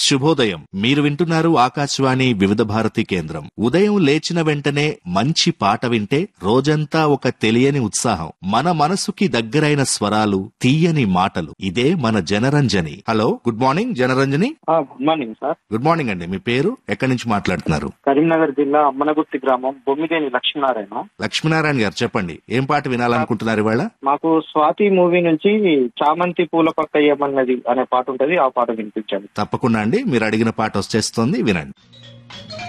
శుభోదయం మీరు వింటున్నారు ఆకాశవాణి వివిధ భారతి కేంద్రం ఉదయం లేచిన వెంటనే మంచి పాట వింటే రోజంతా ఒక తెలియని ఉత్సాహం మన మనసుకి దగ్గరైన స్వరాలు తీయని మాటలు ఇదే మన Janaranjani hello good morning Janaranjani good morning sir good morning అండి మీ పేరు ఎక్కడి నుంచి మాట్లాడుతున్నారు కరీంనగర్ జిల్లా అమ్మనగుర్తి గ్రామం బొమ్మిదేని లక్ష్మీనారాయణ లక్ష్మీనారాయణ గారు చెప్పండి ఏం పాట వినాలనుకుంటున్నారు ఇవాళ మాకు స్వాతి మూవీ నుంచి చామంతి పూల పక్క ఏమన్నది అనే పాట ఉంటది ఆ పాట వినిపించాను తప్పకుండా అండి మీరు అడిగిన పాట వచ్చేస్తుంది వినండి